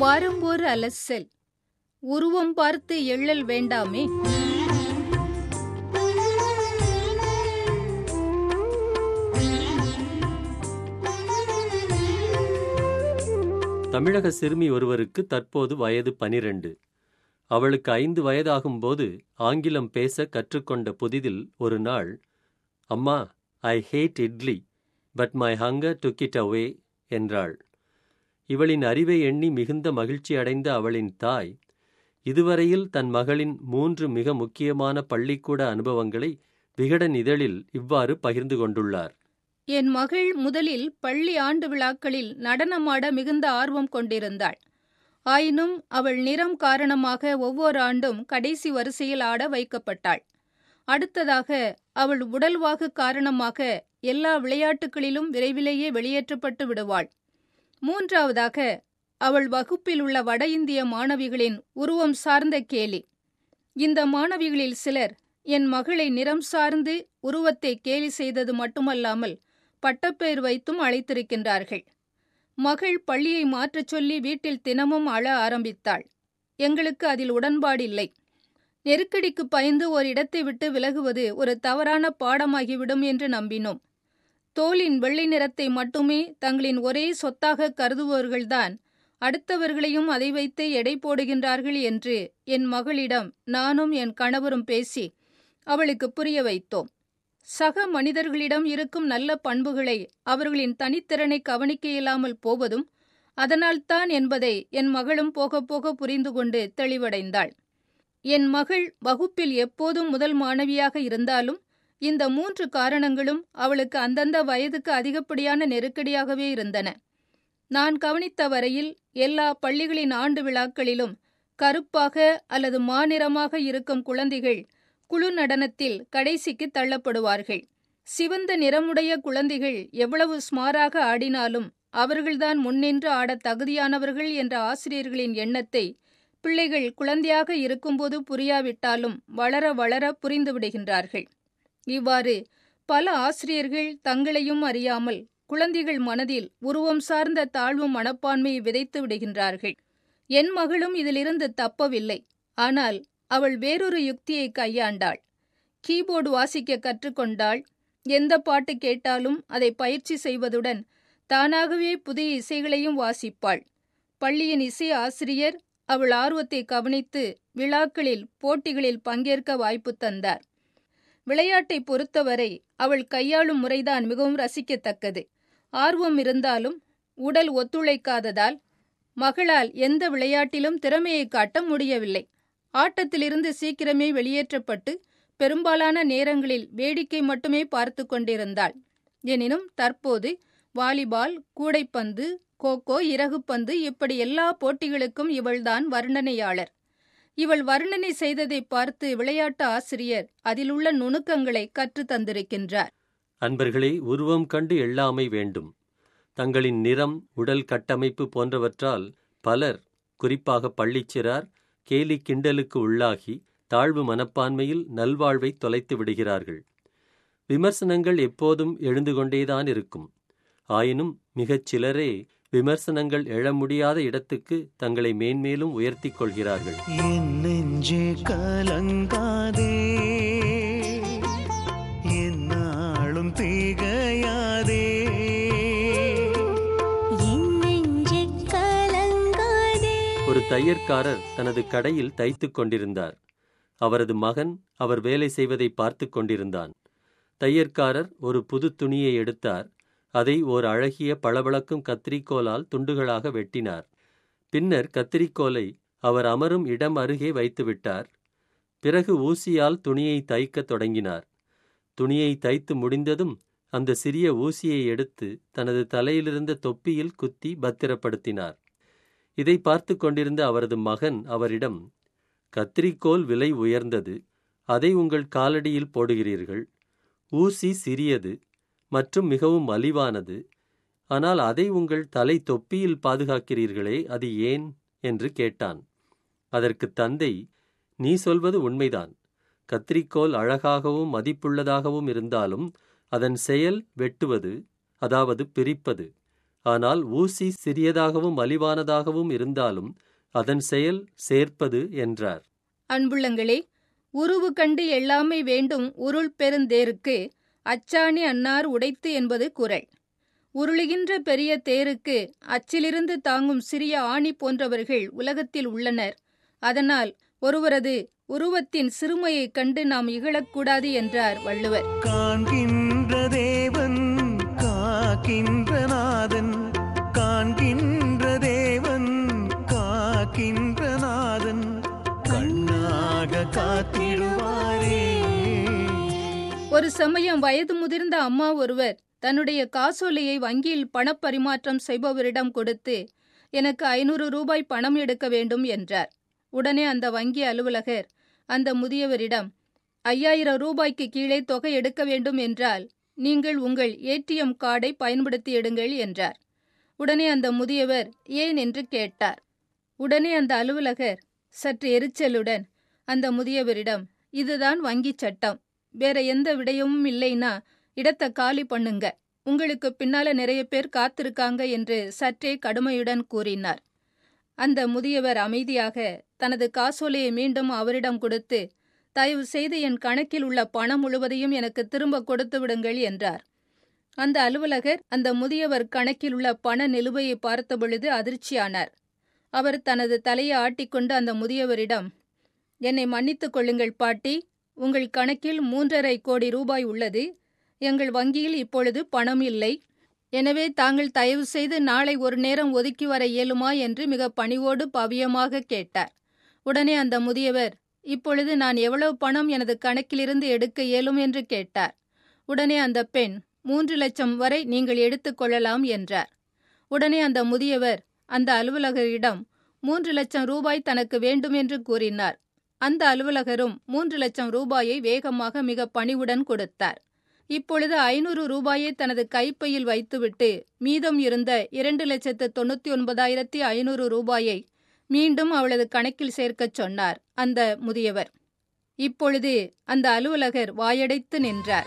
வாரம் ஒரு அலசல் உருவம் பார்த்து எள்ளல் வேண்டாமே தமிழக சிறுமி ஒருவருக்கு தற்போது வயது பனிரெண்டு அவளுக்கு ஐந்து வயதாகும்போது ஆங்கிலம் பேச கற்றுக்கொண்ட புதிதில் ஒரு நாள் அம்மா I hate idli but my hunger took it away என்றாள் இவளின் அறிவை எண்ணி மிகுந்த மகிழ்ச்சி அடைந்த அவளின் தாய் இதுவரையில் தன் மகளின் மூன்று மிக முக்கியமான பள்ளிக்கூட அனுபவங்களை விகடன் இதழில் இவ்வாறு பகிர்ந்து கொண்டுள்ளார் என் மகள் முதலில் பள்ளி ஆண்டு விழாக்களில் நடனமாட மிகுந்த ஆர்வம் கொண்டிருந்தாள் ஆயினும் அவள் நிறம் காரணமாக ஒவ்வொரு ஆண்டும் கடைசி வரிசையில் ஆட வைக்கப்பட்டாள் அடுத்ததாக அவள் உடல்வாகு காரணமாக எல்லா விளையாட்டுகளிலும் விரைவிலேயே வெளியேற்றப்பட்டு விடுவாள் மூன்றாவதாக அவள் வகுப்பில் உள்ள வட இந்திய மாணவிகளின் உருவம் சார்ந்த கேலி இந்த மாணவிகளில் சிலர் என் மகளை நிறம் சார்ந்து உருவத்தை கேலி செய்தது மட்டுமல்லாமல் பட்டப்பெயர் வைத்தும் அழைத்திருக்கின்றார்கள் மகள் பள்ளியை மாற்றச் சொல்லி வீட்டில் தினமும் அழ ஆரம்பித்தாள் எங்களுக்கு அதில் உடன்பாடில்லை நெருக்கடிக்கு பயந்து ஒரு இடத்தை விட்டு விலகுவது ஒரு தவறான பாடமாகிவிடும் என்று நம்பினோம் தோலின் வெள்ளை நிறத்தை மட்டுமே தங்களின் ஒரே சொத்தாக கருதுபவர்கள்தான் அடுத்தவர்களையும் அதை வைத்தே எடை போடுகின்றார்கள் என்று என் மகளிடம் நானும் என் கணவரும் பேசி அவளுக்கு புரிய வைத்தோம் சக மனிதர்களிடம் இருக்கும் நல்ல பண்புகளை அவர்களின் தனித்திறனை கவனிக்க இயலாமல் போவதும் அதனால்தான் என்பதை என் மகளும் போக போக புரிந்து கொண்டு தெளிவடைந்தாள் என் மகள் வகுப்பில் எப்போதும் முதல் மாணவியாக இருந்தாலும் இந்த மூன்று காரணங்களும் அவளுக்கு அந்தந்த வயதுக்கு அதிகப்படியான நெருக்கடியாகவே இருந்தன நான் கவனித்த வரையில் எல்லா பள்ளிகளின் ஆண்டு விழாக்களிலும் கருப்பாக அல்லது மாநிறமாக இருக்கும் குழந்தைகள் குழு நடனத்தில் கடைசிக்கு தள்ளப்படுவார்கள் சிவந்த நிறமுடைய குழந்தைகள் எவ்வளவு ஸ்மாராக ஆடினாலும் அவர்கள்தான் முன்னின்று ஆடத் தகுதியானவர்கள் என்ற ஆசிரியர்களின் எண்ணத்தை பிள்ளைகள் குழந்தையாக இருக்கும்போது புரியாவிட்டாலும் வளர வளர புரிந்து விடுகின்றார்கள் இவ்வாறு பல ஆசிரியர்கள் தங்களையும் அறியாமல் குழந்தைகள் மனதில் உருவம் சார்ந்த தாழ்வு மனப்பான்மையை விதைத்து விடுகின்றார்கள் என் மகளும் இதிலிருந்து தப்பவில்லை ஆனால் அவள் வேறொரு யுக்தியை கையாண்டாள் கீபோர்டு வாசிக்க கற்றுக்கொண்டாள் எந்த பாட்டு கேட்டாலும் அதை பயிற்சி செய்வதுடன் தானாகவே புதிய இசைகளையும் வாசிப்பாள் பள்ளியின் இசை ஆசிரியர் அவள் ஆர்வத்தை கவனித்து விழாக்களில் போட்டிகளில் பங்கேற்க வாய்ப்பு தந்தார் விளையாட்டை பொறுத்தவரை அவள் கையாளும் முறைதான் மிகவும் ரசிக்கத்தக்கது ஆர்வம் இருந்தாலும் உடல் ஒத்துழைக்காததால் மகளால் எந்த விளையாட்டிலும் திறமையை காட்ட முடியவில்லை ஆட்டத்திலிருந்து சீக்கிரமே வெளியேற்றப்பட்டு பெரும்பாலான நேரங்களில் வேடிக்கை மட்டுமே பார்த்து கொண்டிருந்தாள் எனினும் தற்போது வாலிபால் கூடைப்பந்து கோகோ இறகுப்பந்து இப்படி எல்லா போட்டிகளுக்கும் இவள்தான் வர்ணனையாளர் இவள் வர்ணனை செய்ததை பார்த்து விளையாட்டு ஆசிரியர் அதிலுள்ள நுணுக்கங்களை கற்று தந்திருக்கின்றார் அன்பர்களே உருவம் கண்டு எள்ளாமை வேண்டும் தங்களின் நிறம் உடல் கட்டமைப்பு போன்றவற்றால் பலர் குறிப்பாக பள்ளிச்சிறார் கேலி கிண்டலுக்கு உள்ளாகி தாழ்வு மனப்பான்மையில் நல்வாழ்வை தொலைத்து விடுகிறார்கள் விமர்சனங்கள் எப்போதும் எழுந்து கொண்டேதான் இருக்கும் ஆயினும் மிகச் சிலரே விமர்சனங்கள் எழ முடியாத இடத்துக்கு தங்களை மேன்மேலும் உயர்த்திக் கொள்கிறார்கள் என் நெஞ்சே கலங்காதே என்னாலும் திகையாதே என் நெஞ்சே கலங்காதே ஒரு தையற்காரர் தனது கடையில் தைத்துக் கொண்டிருந்தார் அவரது மகன் அவர் வேலை செய்வதை பார்த்து கொண்டிருந்தான் தையற்காரர் ஒரு புது துணியை எடுத்தார் அதை ஓர் அழகிய பளபளக்கும் கத்திரிக்கோலால் துண்டுகளாக வெட்டினார் பின்னர் கத்திரிக்கோலை அவர் அமரும் இடம் அருகே வைத்துவிட்டார் பிறகு ஊசியால் துணியை தைக்கத் தொடங்கினார் துணியை தைத்து முடிந்ததும் அந்த சிறிய ஊசியை எடுத்து தனது தலையிலிருந்த தொப்பியில் குத்தி பத்திரப்படுத்தினார் இதை பார்த்து கொண்டிருந்த அவரது மகன் அவரிடம் கத்திரிக்கோல் விலை உயர்ந்தது அதை உங்கள் காலடியில் போடுகிறீர்கள் ஊசி சிறியது மற்றும் மிகவும் மலிவானது ஆனால் அதை உங்கள் தலை தொப்பியில் பாதுகாக்கிறீர்களே அது ஏன் என்று கேட்டான் அதற்கு தந்தை நீ சொல்வது உண்மைதான் கத்திரிக்கோல் அழகாகவும் மதிப்புள்ளதாகவும் இருந்தாலும் அதன் செயல் வெட்டுவது அதாவது பிரிப்பது ஆனால் ஊசி சிறியதாகவும் மலிவானதாகவும் இருந்தாலும் அதன் செயல் சேர்ப்பது என்றார் அன்புள்ளங்களே உருவு கண்டு எல்லாமே வேண்டும் உருள் பெருந்தேருக்கு அச்சாணி அன்னார் உடைத்து என்பது குரல் உருளுகின்ற பெரிய தேருக்கு அச்சிலிருந்து தாங்கும் சிறிய ஆணி போன்றவர்கள் உலகத்தில் உள்ளனர் அதனால் ஒருவரது உருவத்தின் சிறுமையைக் கண்டு நாம் இகழக்கூடாது என்றார் வள்ளுவர் காண்கின்ற தேவன் காக்கின்ற நாதன் காண்கின்ற தேவன் காக்கின்ற நாதன் கண்ணாக காத்திடுவாரே ஒரு சமயம் வயது முதிர்ந்த அம்மா ஒருவர் தன்னுடைய காசோலையை வங்கியில் பணப்பரிமாற்றம் செய்பவரிடம் கொடுத்து எனக்கு ஐநூறு ரூபாய் பணம் எடுக்க வேண்டும் என்றார் உடனே அந்த வங்கி அலுவலகர் அந்த முதியவரிடம் ஐயாயிரம் ரூபாய்க்கு கீழே தொகை எடுக்க வேண்டும் என்றால் நீங்கள் உங்கள் ஏடிஎம் கார்டை பயன்படுத்தி எடுங்கள் என்றார் உடனே அந்த முதியவர் ஏன் என்று கேட்டார் உடனே அந்த அலுவலகர் சற்று எரிச்சலுடன் அந்த முதியவரிடம் இதுதான் வங்கிச் சட்டம் வேற எந்த விடயமும் இல்லைன்னா இடத்த காலி பண்ணுங்க உங்களுக்கு பின்னால நிறைய பேர் காத்திருக்காங்க என்று சற்றே கடுமையுடன் கூறினார் அந்த முதியவர் அமைதியாக தனது காசோலையை மீண்டும் அவரிடம் கொடுத்து தயவு செய்து என் கணக்கில் உள்ள பணம் முழுவதையும் எனக்கு திரும்ப கொடுத்து விடுங்கள் என்றார் அந்த அலுவலகர் அந்த முதியவர் கணக்கில் உள்ள பண நிலுவையை பார்த்தபொழுது அதிர்ச்சியானார் அவர் தனது தலையை ஆட்டிக்கொண்டு அந்த முதியவரிடம் என்னை மன்னித்துக் கொள்ளுங்கள் பாட்டி உங்கள் கணக்கில் மூன்றரை கோடி ரூபாய் உள்ளது எங்கள் வங்கியில் இப்பொழுது பணம் இல்லை எனவே தாங்கள் தயவு செய்து நாளை ஒரு நேரம் ஒதுக்கி வர இயலுமா என்று மிக பணிவோடு பவியமாக கேட்டார் உடனே அந்த முதியவர் இப்பொழுது நான் எவ்வளவு பணம் எனது கணக்கிலிருந்து எடுக்க இயலும் என்று கேட்டார் உடனே அந்த பெண் மூன்று லட்சம் வரை நீங்கள் எடுத்துக் கொள்ளலாம் என்றார் உடனே அந்த முதியவர் அந்த அலுவலகரிடம் மூன்று லட்சம் ரூபாய் தனக்கு வேண்டும் என்று கூறினார் அந்த அலுவலகரும் மூன்று லட்சம் ரூபாயை வேகமாக மிக பணிவுடன் கொடுத்தார் இப்பொழுது ஐநூறு ரூபாயை தனது கைப்பையில் வைத்துவிட்டு மீதம் இருந்த இரண்டு லட்சத்து தொண்ணூத்தி ஒன்பதாயிரத்தி ஐநூறு ரூபாயை மீண்டும் அவளது கணக்கில் சேர்க்கச் சொன்னார் அந்த முதியவர் இப்பொழுது அந்த அலுவலகர் வாயடைத்து நின்றார்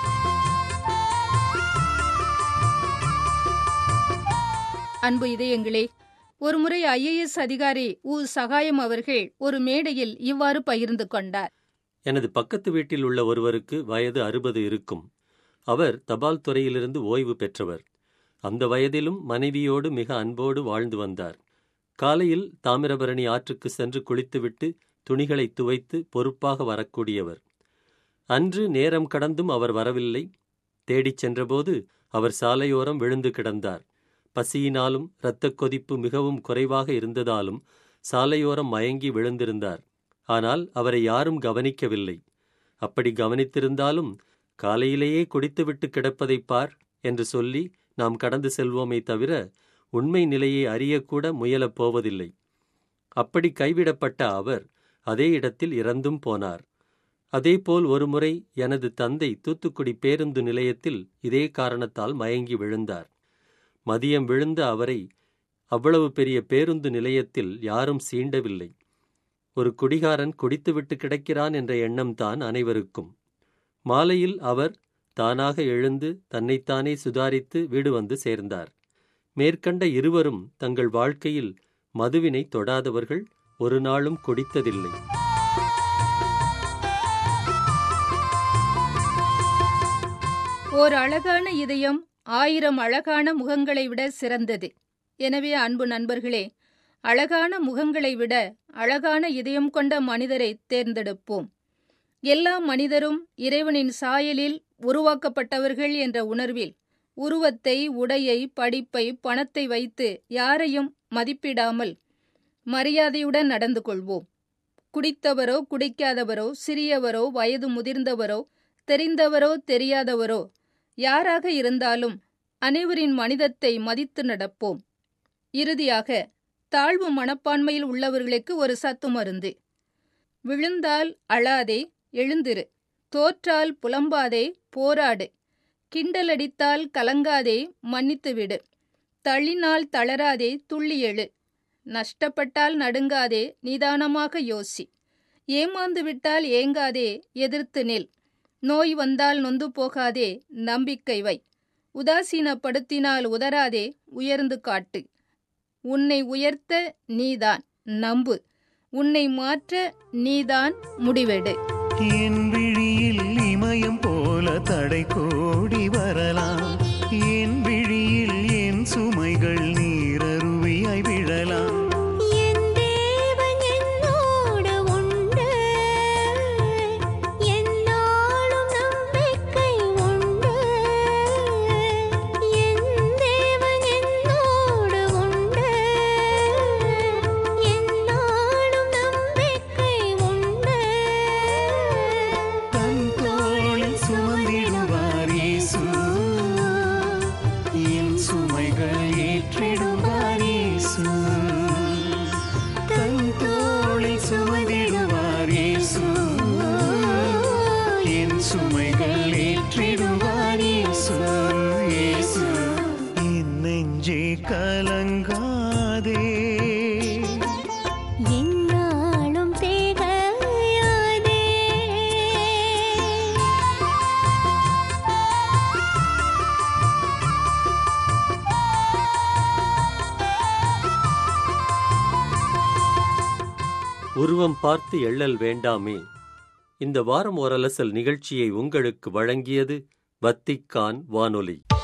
அன்பு இதயங்களே ஒருமுறை ஐஏஎஸ் அதிகாரி உ சகாயம் அவர்கள் ஒரு மேடையில் இவ்வாறு பகிர்ந்து கொண்டார் எனது பக்கத்து வீட்டில் உள்ள ஒருவருக்கு வயது அறுபது இருக்கும் அவர் தபால் துறையிலிருந்து ஓய்வு பெற்றவர் அந்த வயதிலும் மனைவியோடு மிக அன்போடு வாழ்ந்து வந்தார் காலையில் தாமிரபரணி ஆற்றுக்கு சென்று குளித்துவிட்டு துணிகளை துவைத்து பொறுப்பாக வரக்கூடியவர் அன்று நேரம் கடந்தும் அவர் வரவில்லை தேடிச் சென்றபோது அவர் சாலையோரம் விழுந்து கிடந்தார் பசியினாலும் இரத்தக் கொதிப்பு மிகவும் குறைவாக இருந்ததாலும் சாலையோரம் மயங்கி விழுந்திருந்தார் ஆனால் அவரை யாரும் கவனிக்கவில்லை அப்படி கவனித்திருந்தாலும் காலையிலேயே குடித்துவிட்டு கிடப்பதைப் பார் என்று சொல்லி நாம் கடந்து செல்வோமே தவிர உண்மை நிலையை அறியக்கூட முயலப் போவதில்லை அப்படி கைவிடப்பட்ட அவர் அதே இடத்தில் இறந்தும் போனார் அதேபோல் ஒருமுறை எனது தந்தை தூத்துக்குடி பேருந்து நிலையத்தில் இதே காரணத்தால் மயங்கி விழுந்தார் மதியம் விழுந்த அவரை அவ்வளவு பெரிய பேருந்து நிலையத்தில் யாரும் சீண்டவில்லை ஒரு குடிகாரன் குடித்துவிட்டு கிடக்கிறான் என்ற எண்ணம்தான் அனைவருக்கும் மாலையில் அவர் தானாக எழுந்து தன்னைத்தானே சுதாரித்து வீடு வந்து சேர்ந்தார் மேற்கண்ட இருவரும் தங்கள் வாழ்க்கையில் மதுவினை தொடாதவர்கள் ஒரு நாளும் குடித்ததில்லை ஓர் அழகான இதயம் ஆயிரம் அழகான முகங்களை விட சிறந்தது எனவே அன்பு நண்பர்களே அழகான முகங்களை விட அழகான இதயம் கொண்ட மனிதரை தேர்ந்தெடுப்போம் எல்லா மனிதரும் இறைவனின் சாயலில் உருவாக்கப்பட்டவர்கள் என்ற உணர்வில் உருவத்தை உடையை படிப்பை பணத்தை வைத்து யாரையும் மதிப்பிடாமல் மரியாதையுடன் நடந்து கொள்வோம் குடித்தவரோ குடிக்காதவரோ சிறியவரோ வயது முதிர்ந்தவரோ தெரிந்தவரோ தெரியாதவரோ யாராக இருந்தாலும் அனைவரின் மனிதத்தை மதித்து நடப்போம் இறுதியாக தாழ்வு மனப்பான்மையில் உள்ளவர்களுக்கு ஒரு சத்து மருந்து விழுந்தால் அழாதே எழுந்திரு தோற்றால் புலம்பாதே போராடு கிண்டலடித்தால் கலங்காதே மன்னித்துவிடு தள்ளினால் தளராதே துள்ளி எழு நஷ்டப்பட்டால் நடுங்காதே நிதானமாக யோசி ஏமாந்து விட்டால் ஏங்காதே எதிர்த்து நில் நோய் வந்தால் நொந்து போகாதே நம்பிக்கை வை உதாசீனப்படுத்தினால் உதராதே உயர்ந்து காட்டு உன்னை உயர்த்த நீதான் நம்பு உன்னை மாற்ற நீதான் முடிவெடு என் விழியில் இமயம் போல தடை கோடி வரலாம் என் விழியில் என் சுமைகள் நீரருவியாய் விழலாம் என் தேவன் என்னோடு உண்டு என்னாலும் நம்பிக்கை உண்டு என் தேவன் என்னோடு உண்டு என்னாலும் நம்பிக்கை உண்டு தன் தோளில் சுமந்திடுவார் இயேசு என் சுமைகள் ஏற்றிடுவார் இயேசு தன் தோளில் சுமந்திடுவார் இயேசு என் சுமைகள் ஏற்றிடுவார் இயேசு இயேசு என் நெஞ்சே கலங்காதே என்னாலும் தேகையாதே உருவம் பார்த்து எள்ளல் வேண்டாமே இந்த வாரம் ஓரலசல் நிகழ்ச்சியை உங்களுக்கு வழங்கியது வத்திக்கான் வானொலி